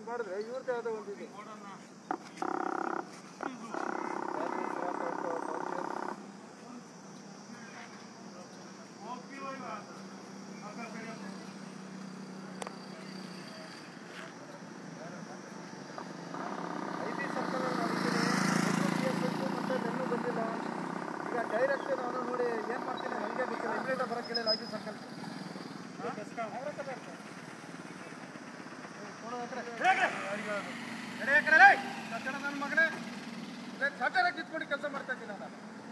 ಒಂದು ಮಾಡಿದ್ರೆ ಇವ್ರದ್ದೇ ಆದ ಒಂದು ಇದು ಐಟಿ ಸರ್ಕಲ್ ಮತ್ತೆ ನೆಲ್ಲೂ ಬಂದಿಲ್ಲ ಈಗ ಡೈರೆಕ್ಟ್ ನಾನು ನೋಡಿ ಏನು ಮಾಡ್ತೀನಿ ನನಗೆ ಗೊತ್ತಿಲ್ಲ ಇಮ್ಮಿಡಿಯೇಟ್ ಬರೋಕ್ಕೆ ಹೇಳಿಲ್ಲ ಐಟಿ ಸರ್ಕಲ್ ನನ್ನ ಮಗನೇ ಸಟರ ಕಿತ್ಕೊಂಡು ಕೆಲಸ ಮಾಡ್ತಾ ಇದ್ದೀನಿ ನಾನು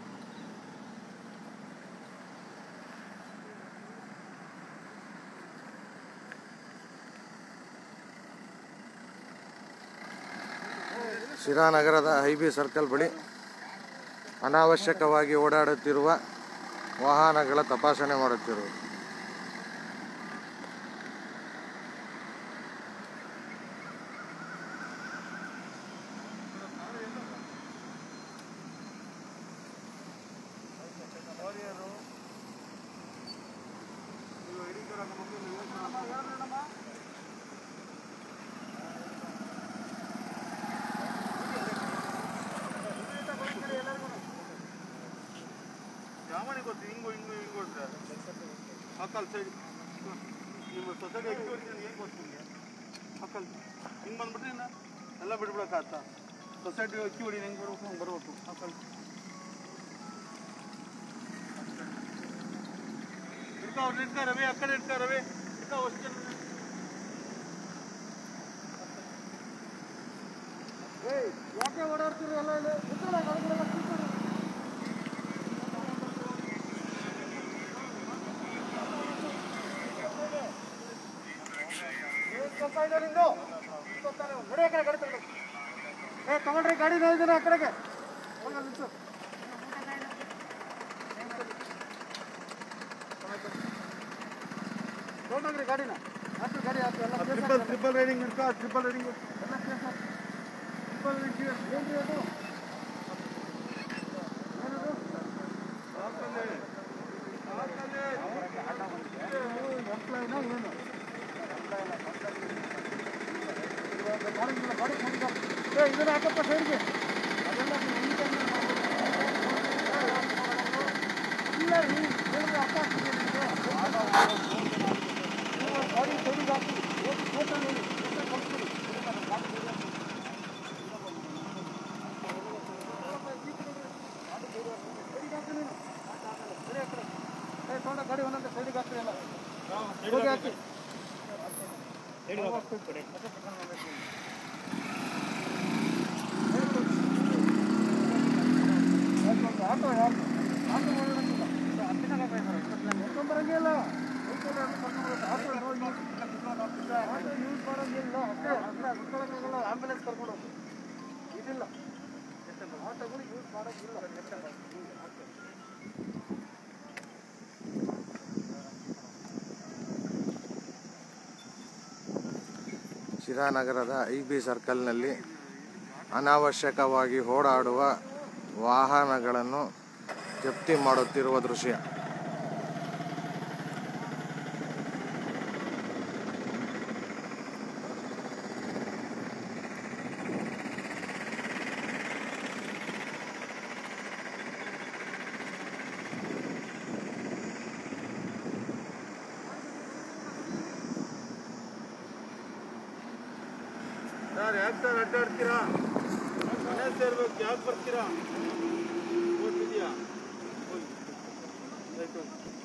ಶಿರಾನಗರದ ಐಬಿ ಸರ್ಕಲ್ ಬಳಿ ಅನಾವಶ್ಯಕವಾಗಿ ಓಡಾಡುತ್ತಿರುವ ವಾಹನಗಳ ತಪಾಸಣೆ ಮಾಡುತ್ತಿರುವುದು ಯಾವನಿ ಗೊತ್ತು ಹಿಂಗು ಹಿಂಗು ಹಿಂಗು ಹೊಡ್ರೆ ಹಕ್ಕಲ್ ಸೈಡ್ ನಿಮ್ಮ ಸೊಸೈಟಿ ಅಕ್ಕಿ ಹೊಡಿತೀನಿ ಏನು ಗೊತ್ತು ನಿಮಗೆ ಹಕ್ಕಲ್ ಹಿಂಗೆ ಬಂದ್ಬಿಟ್ರೆ ಇನ್ನು ಎಲ್ಲ ಬಿಡ್ಬಿಡಕ್ಕಾಗ್ತಾ ಸೊಸೈಟಿ ಅಕ್ಕಿ ಹೊಡಿ ಹೆಂಗೆ ಬರ್ಬೇಕು ಹಂಗೆ ಬರ್ಬೇಕು ಹಕ್ಕಲ್ ಇಡ್ಕ ಅವ್ರು ಇಡ್ಕ ರವಿ ಆ ಕಡೆ ಇಡ್ಕ ರವಿ ಇಡ್ಕ ಅಷ್ಟು ಯಾಕೆ ಓಡಾಡ್ತೀರಿ ಎಲ್ಲ ಇಲ್ಲಿ ಕೂತ್ಕೊಳ್ಳಿ, ಗಾಡಿಗಳೆಲ್ಲ ಕೂತ್ಕೊಳ್ಳಿ. ಏ ತಗೊಳ್ರಿ ಗಾಡಿ ನೋಡಿದ್ರೆ ಆ ಕಡೆಗೆ ಹೋಗಿ ಅಲ್ಲಿ ನಿಲ್ಸು. ತಗೊಂಡೋಗ್ರಿ ಗಾಡಿನ ಹಾಕಿ ಗಾಡಿ ಹಾಕಿ ಎಲ್ಲ ಟ್ರಿಪಲ್ ಟ್ರಿಪಲ್ ರೈಡಿಂಗ್ ಇಡ್ಕೊ ಟ್ರಿಪಲ್ ರೈಡಿಂಗ್ ಎಲ್ಲ ಕೇಸ್ ಟ್ರಿಪಲ್ ರೈಡಿಂಗ್ ಏನ್ರಿ ಅದು ಏನದು ಎಂಪ್ಲಾಯ್ನ ಏನು ಏ ಇದನ್ನ ಹಾಕಪ್ಪ ಸೈಡ್ಗೆ ಅದೆಲ್ಲ ಇಲ್ಲ ರೀ ಹೇಳಿದ್ರೆ ಅರ್ಥ ಆಗ್ತದೆ ನಿಮಗೆ ನೀವು ಗಾಡಿ ಸೈಡಿಗೆ ಹಾಕಿ ಹೋಗಿ ಫೋಟೋ ನೋಡಿ ಫೋಟೋ ಕಳಿಸ್ಕೊಡಿ ಏ ತಗೊಂಡ ಗಾಡಿ ಒಂದೊಂದು ಸೈಡಿಗೆ ಹಾಕ್ರಿ ಎಲ್ಲ ಹೋಗಿ ಹಾಕಿ ಆಟೋ ಯಾರು ಆಟೋ ಓಡಾಡಕ್ಕಿಲ್ಲ ಕರ್ಕೊಂಬರಂಗಿಲ್ಲ ಆಟೋ ಯೂಸ್ ಮಾಡಂಗಿಲ್ಲ ಅಷ್ಟೇ ಅಂದ್ರೆ ಕುತ್ಕೊಳ್ಳೋಕ್ಕಾಗಲ್ಲ ಆಂಬುಲೆನ್ಸ್ ಕರ್ಕೊಂಡು ಹೋಗಿ ಇದಿಲ್ಲ ಆಟೋಗಳು ಯೂಸ್ ಮಾಡೋಂಗಿಲ್ಲ ಶಿರಾನಗರದ ಐ ಬಿ ಸರ್ಕಲ್ನಲ್ಲಿ ಅನಾವಶ್ಯಕವಾಗಿ ಓಡಾಡುವ ವಾಹನಗಳನ್ನು ಜಪ್ತಿ ಮಾಡುತ್ತಿರುವ ದೃಶ್ಯ ಸರ್ ಯಾಕೆ ಸರ್ ಅಡ್ಡಾಡ್ತೀರಾ ಮನೆ ಸೇರ್ಬೇಕು ಯಾಕೆ ಬರ್ತೀರಾ ಓಟ್ ಇದೆಯಾ ಹೋಗಿ ಆಯ್ತು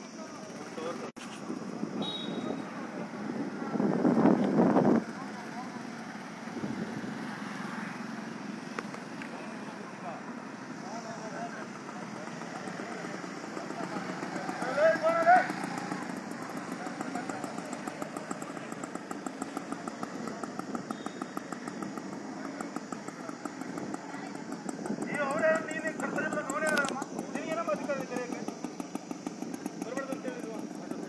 ನೀವು ಅವರೇ ನೀನು ಕರ್ತವ್ಯ ಅವರೇ ನಿನಗೇನಮ್ಮ ಅಧಿಕಾರ ಇದೆ ಕರೆಯಕ್ಕೆ ಬರಬಾರ್ದು ಅಂತ ಹೇಳಿಲ್ವಾ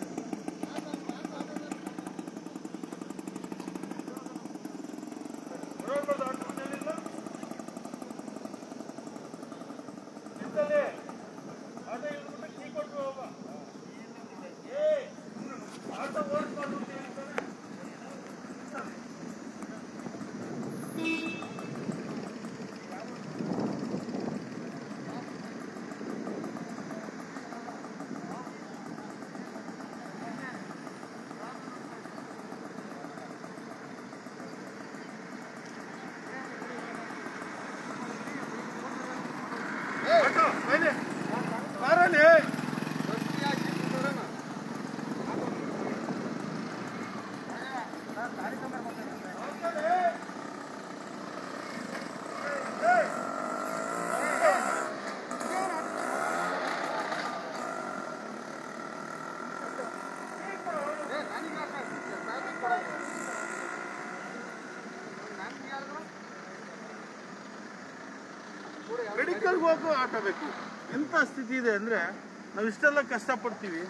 ಮೆಡಿಕಲ್ಗೆ ಹೋಗೋ ಆಟೋ ಬೇಕು ಎಂಥ ಸ್ಥಿತಿ ಇದೆ ಅಂದರೆ ನಾವು ಇಷ್ಟೆಲ್ಲ ಕಷ್ಟಪಡ್ತೀವಿ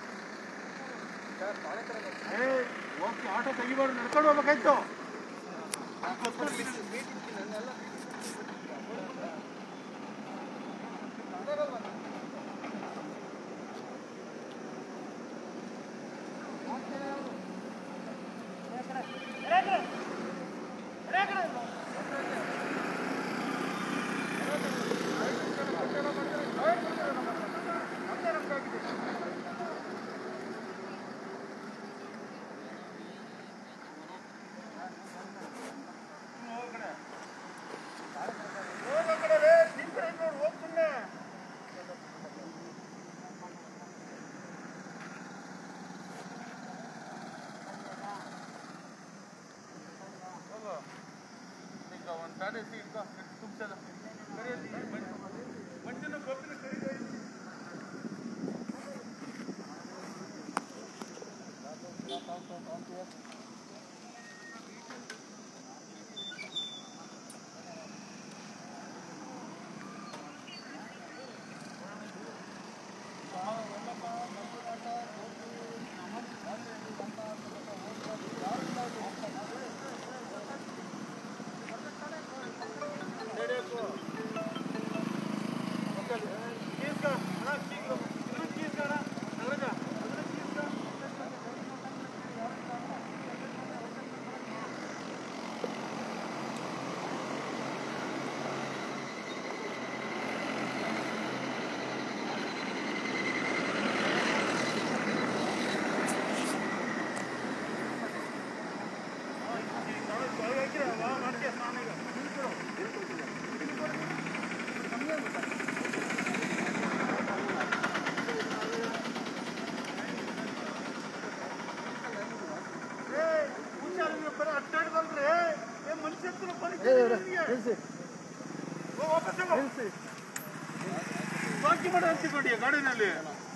ಏ ಓಕೆ ಆಟೋ ತೆಗಿಬಾರ್ದು ನಡ್ಕೊಂಡು ಹೋಗ್ಬೇಕಾಯ್ತು ಬಾಕಿ ಮಾಡೋ ಅಂತಿಕೊಡಿ ಗಾಡಿನಲ್ಲಿ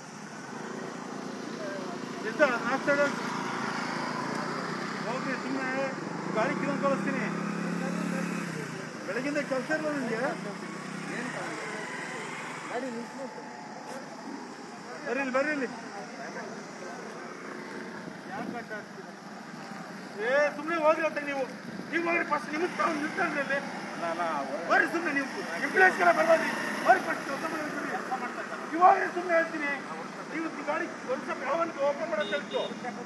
ಎಂತ ನಾಷ್ಟ ಹೋಗ್ರಿ ಸುಮ್ಮನೆ ಗಾಡಿ ಕಿಲೋ ಕಳಿಸ್ತೀನಿ ಬೆಳಗಿಂದ ಕೆಲಸ ಇಲ್ಲ ನಿಮಗೆ ಬರ್ರಿ ಇಲ್ಲಿ ಬರ್ರಿ ಇಲ್ಲಿ ಏ ಸುಮ್ಮನೆ ಹೋಗ್ರಿ ಅಂತ ನೀವು ನೀವು ಹೋಗ್ರಿ ಫಸ್ಟ್ ನಿಮಗೆ ತಗೊಂಡು ನಿಲ್ತಾನ್ರಿ ಅಲ್ಲಿ ಬರ್ರಿ ಸುಮ್ಮನೆ ನೀವು ನಿಮ್ಮ ಪ್ಲೇಸ್ಗೆಲ್ಲ ಬರ್ಬಾರ್ರಿ ಬರ್ರಿ ಫಸ್ಟ್ ಕೆಲಸ ಮಾಡ್ತಾರೆ ನೀವು ಹೋಗ್ರಿ ಸುಮ್ಮನೆ ಹೇಳ್ತೀನಿ ನೀವು ಈ ಗಾಡಿ ಒಂದು ಸ್ವಲ್ಪ ಯಾವನ್ಗೆ ಓಪನ್ ಮಾಡೋದು ಹೇಳ್ತು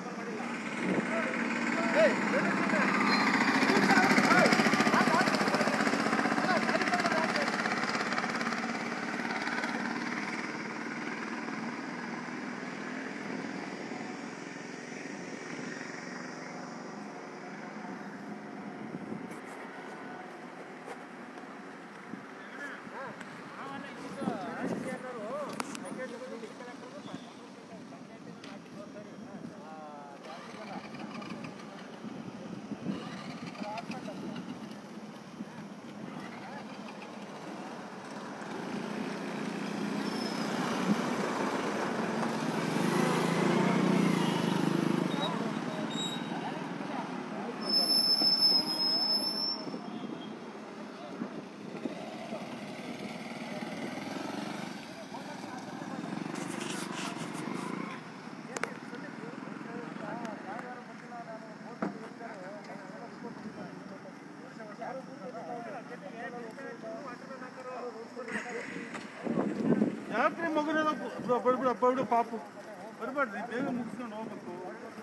ಯಾಕ್ರಿ ಮಗುನೆಲ್ಲ ಬಡ್ಬಿಡ ಬಡ್ಬಿಡು ಪಾಪು ಬರ್ಬೇಡ್ರಿ ಬೇಗ ಮುಗಿಸ್ಕೊಂಡು ಹೋಗ್ಬೇಕು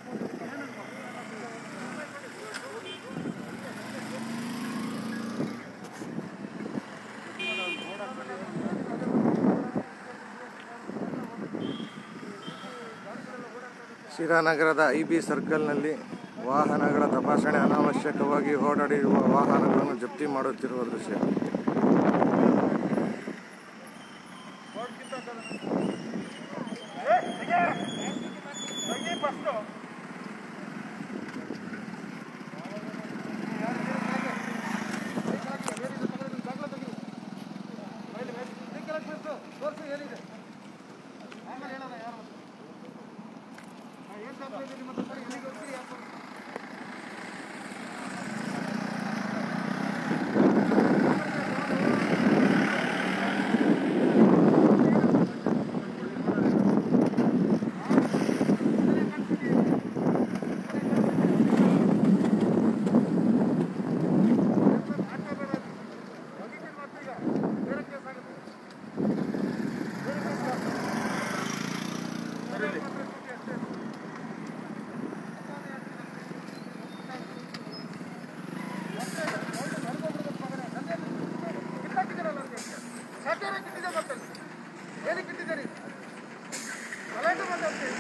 ಶಿರಾನಗರದ ಐ ಬಿ ಸರ್ಕಲ್ನಲ್ಲಿ ವಾಹನಗಳ ತಪಾಸಣೆ ಅನಾವಶ್ಯಕವಾಗಿ ಓಡಾಡಿರುವ ವಾಹನಗಳನ್ನು ಜಪ್ತಿ ಮಾಡುತ್ತಿರುವ ದೃಶ್ಯ ಸರ್ಕಾರ ಕಿಟ್ಟಿದೆ ಗೊತ್ತಲ್ಲ ಏನಕ್ಕೆ ಕಿಟ್ಟಿದ್ದೀರಿ ಗಲಾಟೆ ಮಾತಾಡ್ತೀರಿ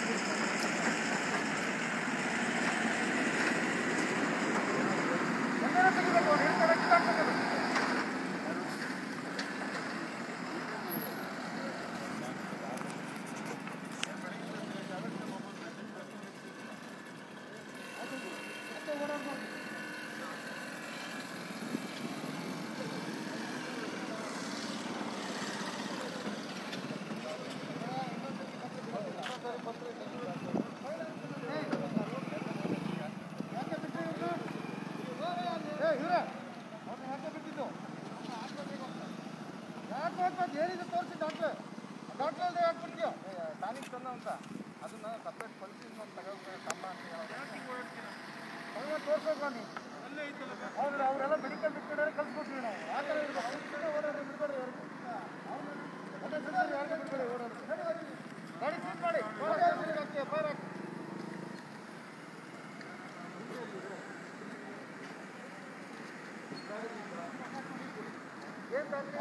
ಕನ್ನಡ ತೆಗಿಬೇಕು ಅವ್ರು ಹೇಳ್ತಾರೆ ಕಿತ್ತಾಕ್ತಾರೆ ಏನಿದೆ ತೋರಿಸಿ ಡಾಕ್ಟ್ರೆ ಡಾಕ್ಟ್ರ್ ಅಲ್ಲದೆ ಯಾಕೆ ಬಿಡ್ತೀಯ ಟಾನಿಕ್ ತಂದ ಅಂತ ಅದನ್ನ ಸಪ್ರೇಟ್ ಕಳಿಸಿ ಒಂದು ತಗೋಬೇಕು ಅವನ್ನ ತೋರಿಸ್ಬೇಕು ನಾನು ಹೌದು ಅವರೆಲ್ಲ ಮೆಡಿಕಲ್ ಬಿಟ್ಬಿಟ್ಟಾರೆ ಕಳ್ಸ್ಕೊಟ್ವಿ ನಾವು ಆ ಥರ ಇರ್ಬೇಕು ಅವ್ರ ಓಡೋದು ಬಿಡ್ಬೇಡಿ ಯಾರಿಗೂ ಅದೇ ಸರಿ ಯಾರಿಗೂ ಬಿಡ್ಬೇಡಿ ಓಡೋದು ಗಾಡಿ ಸೀಟ್ ಮಾಡಿ ಫೈರ್ ಹಾಕಿ ಫೈರ್ ಹಾಕಿ ಏನ್ ತಂದ್ರಿ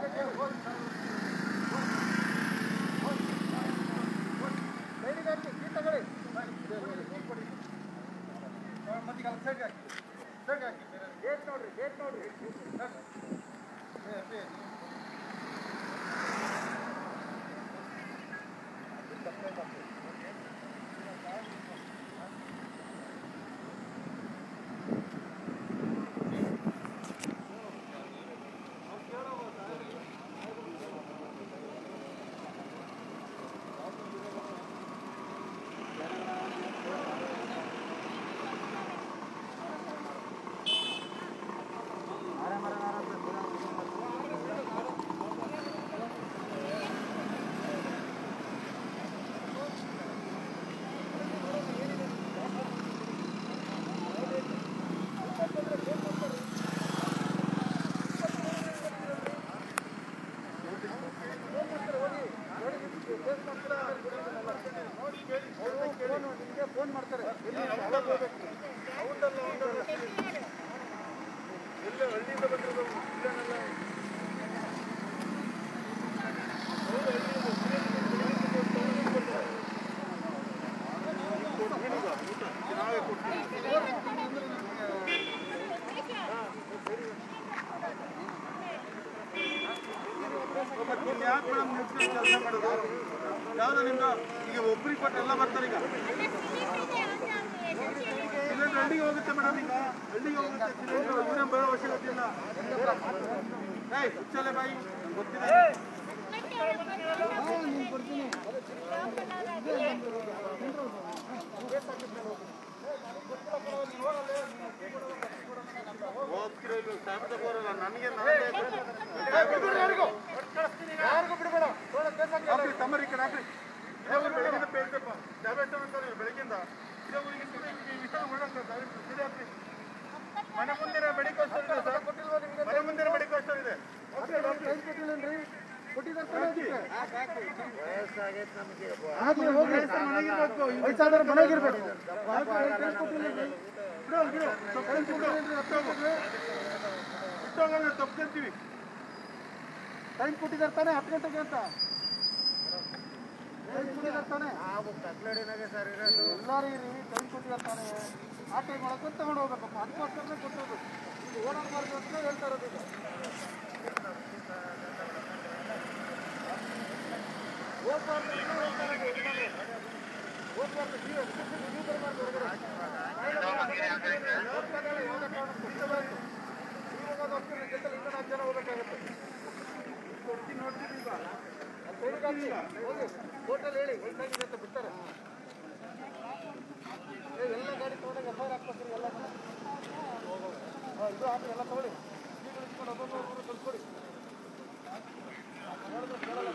ಲೈನಿಗೆ ಹಾಕಿ ಸೀಟ್ ತಗೊಳ್ಳಿ ಮತ್ತೆ ಅಲ್ಲಿ ಸೈಡ್ ಹಾಕಿ ಸೈಡ್ ಹಾಕಿ ಡೇಟ್ ನೋಡ್ರಿ ಡೇಟ್ ನೋಡ್ರಿ ಫೋನ್ ಮಾಡ್ತಾರೆ ಎಲ್ಲ ಹಳ್ಳಿಯಿಂದ ಬಂದಿರೋದು ಇಲ್ಲೇನಲ್ಲ ಯಾಕೆ ಮೇಡಮ್ ಮುಗಿಸ್ಕೊಂಡು ಕೆಲಸ ಮಾಡೋದು ಯಾವ್ದು ನಿಮ್ದು ಈಗ ಒಬ್ರಿಗೆ ಕೊಟ್ಟು ಎಲ್ಲ ಬರ್ತಾರೆ ಈಗ ಸಿಲಿಂಡರ್ ಹಳ್ಳಿಗೆ ಹೋಗುತ್ತೆ ಮೇಡಮ್ ಈಗ ಹಳ್ಳಿಗೆ ಹೋಗುತ್ತೆ ಸಿಲಿಂಡರ್ ಇವರೇ ಬರೋ ಅವಶ್ಯಕತೆ ಇಲ್ಲ ಏಯ್ ಹುಚ್ಚಲೆ ಬಾಯಿ ನಂಗ್ ಗೊತ್ತಿದೆ ಹೋಗ್ತಿರೋ ಇಲ್ಲ ಸಾಬಿತ ಬರೋಲ್ಲ ನನಗೆ ಯಾರಿಗೂ ಯಾರಿಗೂ ಬಿಡಬೇಡ ಹಾಕ್ರಿ ತಮ್ಮರಿ ಈ ಕಡೆ ಹಾಕ್ರಿ ಇದೇ ಊರು ಬೆಳಗಿಂದ ಪೇಳ್ತಪ್ಪ ಟ್ಯಾಬ್ಲೆಟ್ ಅಂತಾರೆ ಬೆಳಗಿಂದ ಇದೇ ಊರಿಗೆ ಈ ವಿಷಯ ಓಡಾಡ್ತಾರೆ ದಯವಿಟ್ಟು ಸರಿ ಹಾಕ್ರಿ ಮನೆ ಮುಂದಿನ ಮೆಡಿಕಲ್ ಸ್ಟೋರ್ ಇದೆ ಸರ್ ಮನೆ ಮುಂದಿನ ಮೆಡಿಕಲ್ ಸ್ಟೋರ್ ಇದೆ ವಯಸ್ಸಾದ್ರೆ ಮನೆಗಿರ್ಬೇಕು ತಪ್ಪಿರ್ತೀವಿ ಟೈಮ್ ಕೊಟ್ಟಿದ್ದಾರೆ ತಾನೆ ಹತ್ತು ಗಂಟೆಗೆ ಅಂತ ಟೈಮ್ ಕೊಟ್ಟಿದ್ದಾರೆ ತಾನೆ ಎಲ್ಲರೂ ಇರಿ ಟೈಮ್ ಕೊಟ್ಟಿದ್ದಾರೆ ತಾನೆ ಆ ಟೈಮ್ ಒಳಗೆ ತಗೊಂಡು ಹೋಗ್ಬೇಕಪ್ಪ ಅದಕ್ಕೋಸ್ಕರನೇ ಕೊಟ್ಟಿರೋದು ಇದು ಓಡಾಡಬಾರ್ದು ಅಂತ ಹೇಳ್ತಾ ಇರೋದು ಈಗ ಹೋಗ್ಬಾರ್ದು ಅಂತ ಹೇಳ್ತಾ ಇರೋದು ಯಜಮಾನ್ರೆ. ಹೋಗ್ಬಾರ್ದು ನೀವು especially ನೀವು ಬರಬಾರ್ದು ಹೊರಗಡೆ ಹೋಗ್ಬೇಕಾದ್ರೆ ಯಾವುದೇ ಕಾರಣಕ್ಕೂ ಬಿಡಬಾರ್ದು. ನೀವು ಹೋಗೋದು ಹೋಗ್ತೀರಿ, ಜೊತೆಲಿ ಇನ್ನೂ ನಾಲ್ಕು ಜನ ಹೋಗ್ಬೇಕಾಗುತ್ತೆ ಕೊಡ್ತೀನಿ ನೋಡ್ತೀನಿ ಈಗ ಅಲ್ಲಿ ಸೈಡ್ಗೆ ಹಾಕಿ ಹೋಗಿ ಹೋಟೆಲ್ ಹೇಳಿ ವಯಸ್ಸಾಗಿದೆ ಅಂತ ಬಿಡ್ತಾರೆ ಏ, ಎಲ್ಲ ಗಾಡಿ ತಗೊಂಡಾಗ ಎಫ್ ಐ ಆರ್ ಹಾಕ್ಬೇಕ್ರಿ ಎಲ್ಲ ಹಾಂ ಇದು ಹಾಕಿ ಎಲ್ಲ ತಗೊಳ್ಳಿ ಈಗ ಇಟ್ಕೊಂಡು ಒಬ್ಬೊಬ್ಬರು ಒಬ್ಬರು ಕಳ್ಸ್ಕೊಡಿ ನೋಡಿದ್ರೆ ಕೇಳಲ್ಲ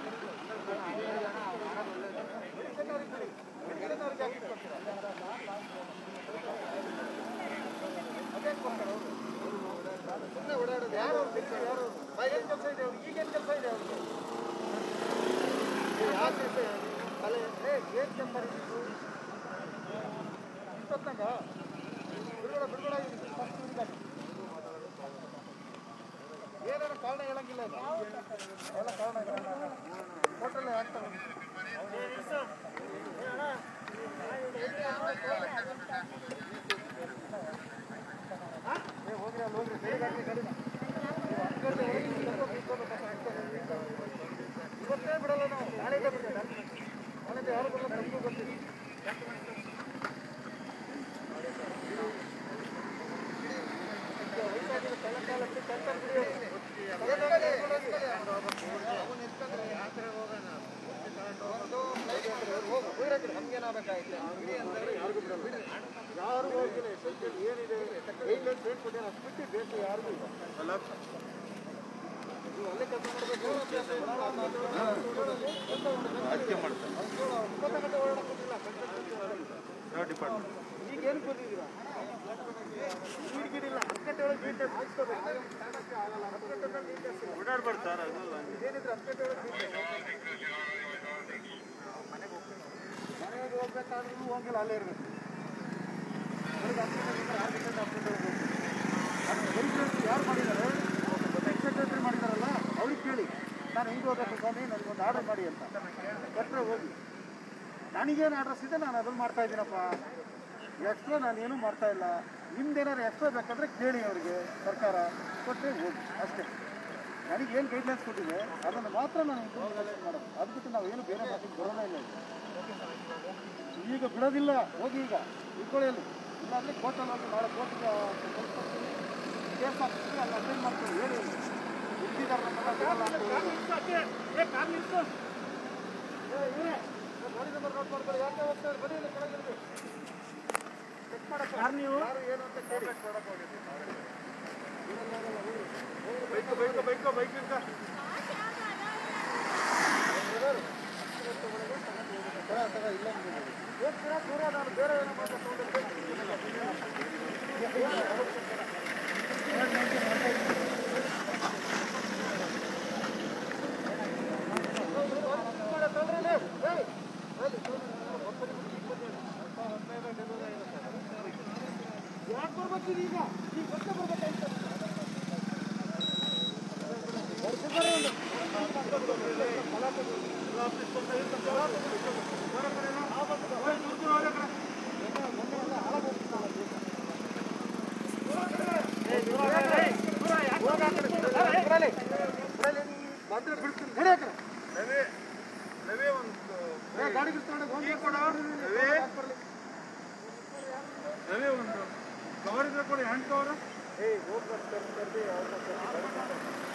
ಮೆಡಿಕಲ್ನವ್ರಿಗೆ ಬಿಡಿ ಮೆಡಿಕಲ್ನವ್ರಿಗೆ ಯಾಕೆ ಇಟ್ಕೊಳ್ತೀರಾ ಅದೇನು ಕೊಡ್ತಾರೆ ಅವರು ಸುಮ್ಮನೆ ಓಡಾಡೋದು ಯಾರು ಅವ್ರು ಬಿಟ್ಟು ಯಾರು ಏನು ಕೆಲಸ ಇದೆ ಅವ್ರಿಗೆ ಈಗೇನು ಕೆಲಸ ಇದೆ ಅವ್ರಿಗೆ ಯಾಕೆ ತಲೆ ಏ ಏನು ಕೆಲಸ ಇದು ಇಷ್ಟೊತ್ತಾಗ ಬಿಡುಗಡೆ ಬಿಡುಗಡೆ ಆಗಿದೆ ಫಸ್ಟ್ ಹುಡುಗಾಡಿ ಏನಾರ ಕಾರಣ ಹೇಳಂಗಿಲ್ಲ ಇದು. ಎಲ್ಲ ಕಾರಣ ಇದೆ ಇವತ್ತೇ ಬಿಡಲ್ಲ ನಾವು ನಾಳೆಗೆ ಬಿಡ್ತೇವೆ ನಾಳೆಗೆ ಯಾರು ಬರಲ್ಲ ನಮಗೂ ಗೊತ್ತಿಲ್ಲ ಯಾರು ಹೋಗಿಲ್ಲ ಸೈಕಲ್ ಏನಿದೆ ಗೈಡ್ಲೈನ್ಸ್ ಏನು ಕೊಟ್ಟಿಲ್ಲ ಅಷ್ಟು ಬಿಟ್ಟು ಬೇಕು ಯಾರಿಗೂ ಇಲ್ಲ ಅಲ್ಲ ನೀವು ಅಲ್ಲೇ ಕೆಲಸ ಮಾಡಬೇಕು ಅದಕ್ಕೆ ಮಾಡ್ತಾರೆ ಇಪ್ಪತ್ತು ಗಂಟೆ ಓಡಾಡೋಕ್ಕಿಲ್ಲ ಯಾವ ಡಿಪಾರ್ಟ್ಮೆಂಟ್ ಈಗ ಏನು ಬಂದಿದ್ದೀರಾ ನೀರು ಗಿಡಿಲ್ಲ ಹತ್ತು ಗಂಟೆ ಒಳಗೆ ನೀಟ್ ಟೆಸ್ಟ್ ಹಾಕ್ಸ್ಕೋಬೇಕು ಹತ್ತು ಗಂಟೆ ನೀಟ್ ಟೆಸ್ಟ್ ಓಡಾಡ್ಬಾರ್ದು ಸರ್ ಅದಲ್ಲ ಏನಿದ್ರೆ ಹತ್ತು ಗಂಟೆ ಒಳಗೆ ನೀಟ್ ಮನೆಗೆ ಹೋಗ್ಬೇಕು ಮನೆಗೆ ಹೋಗ್ಬೇಕಾದ್ರೂ ಹೋಗಿಲ್ಲ ಅಲ್ಲೇ ಇರಬೇಕು ಬೆಳಿಗ್ಗೆ ಹತ್ತು ಗಂಟೆಯಿಂದ ಆರು ಗಂಟೆಯಿಂದ ಹತ್ತು ಗಂಟೆ ಹೋಗ್ಬೇಕು ಅದು ಲೈಸೆನ್ಸ್ ಯಾರು ಮಾಡಿದ್ದಾರೆ ಎಕ್ಸೆಕ್ರೆಟರಿ ಮಾಡಿದಾರಲ್ಲ ಅವ್ರಿಗೆ ಕೇಳಿ ನಾನು ಹೆಂಗೆ ಹೋಗ್ಬೇಕು ಸ್ವಾಮಿ ನನಗೊಂದು ಆರ್ಡರ್ ಮಾಡಿ ಅಂತ ಕೊಟ್ಟರೆ ಹೋಗಿ ನನಗೇನು ಅಡ್ರೆಸ್ ಇದೆ ನಾನು ಅದನ್ನು ಮಾಡ್ತಾ ಇದ್ದೀನಪ್ಪ ಎಕ್ಸ್ಟ್ರಾ ನಾನು ಏನೂ ಮಾಡ್ತಾ ಇಲ್ಲ ನಿಮ್ದೇನಾದ್ರು ಎಕ್ಸ್ಟ್ರಾ ಬೇಕಾದ್ರೆ ಕೇಳಿ ಅವರಿಗೆ ಸರ್ಕಾರ ಕೊಟ್ಟರೆ ಹೋಗಿ ಅಷ್ಟೇ ನನಗೇನು ಗೈಡ್ಲೈನ್ಸ್ ಕೊಟ್ಟಿದೆ ಅದನ್ನು ಮಾತ್ರ ನಾನು ಇಂಪ್ಲಿಮೆಂಟೇಷನ್ ಮಾಡೋದು ಅದು ಬಿಟ್ಟು ನಾವು ಏನು ಬೇರೆ ಮಾತಿಗೆ ಬರೋದೇ ಇಲ್ಲ ಈಗ. ಈಗ ಬಿಡೋದಿಲ್ಲ ಹೋಗಿ ಈಗ ಇಟ್ಕೊಳ್ಳಿ ಅಲ್ಲಿ ಇಲ್ಲಾಂದರೆ ಕೋರ್ಟಲ್ಲಿ ಹೋಗಿ ನಾಳೆ ಕೋರ್ಟಿಗೆ ಕೇಸ್ ಹಾಕ್ತೀವಿ ಅಲ್ಲಿ ಅಟೆಂಡ್ ಮಾಡ್ತೀವಿ ಹೇಳಿ ಇದ್ದಿದ್ದಾರೆ ನಮ್ಮೆಲ್ಲ ಬಿಡಲ್ಲ ಅಂತ ಹೇಳಿ. ಏ, ಇವ್ರೇ, ಗಾಡಿ ನಂಬರ್ ನೋಟ್ ಮಾಡ್ಕೊಳ್ಳಿ ಯಾಕೆ ಹೋಗ್ತಾರೆ ಬರೀ ಇಲ್ಲಿ ಕೆಳಗಿರ್ಬೇಕು ಚೆಕ್ ಮಾಡಕ್ಕೆ ಯಾರು ನೀವು ಯಾರು ಏನು ಅಂತ ಕೇಳಿ ಬೈಕ್ ಬೈಕ್ ಬೈಕ್ ಬೈಕ್ ಇಂತ ದೂರ ನಾನು ಬೇರೆ ಏನೋ ಯಾಕೆ ಬರ್ಬೇಕು ಈಗ ಈಗ ಮತ್ತೆ ಬರ್ಬೇಕಾಯ್ತು ಗಾಡಿ ರವಿ ಒಂದು ಕವರ್ ಇದೆ ಕೊಡಿ ಹ್ಯಾಂಡ್ ಕವರ್ ಏ ಹೋಗ್ಬರ್ತಾರೆ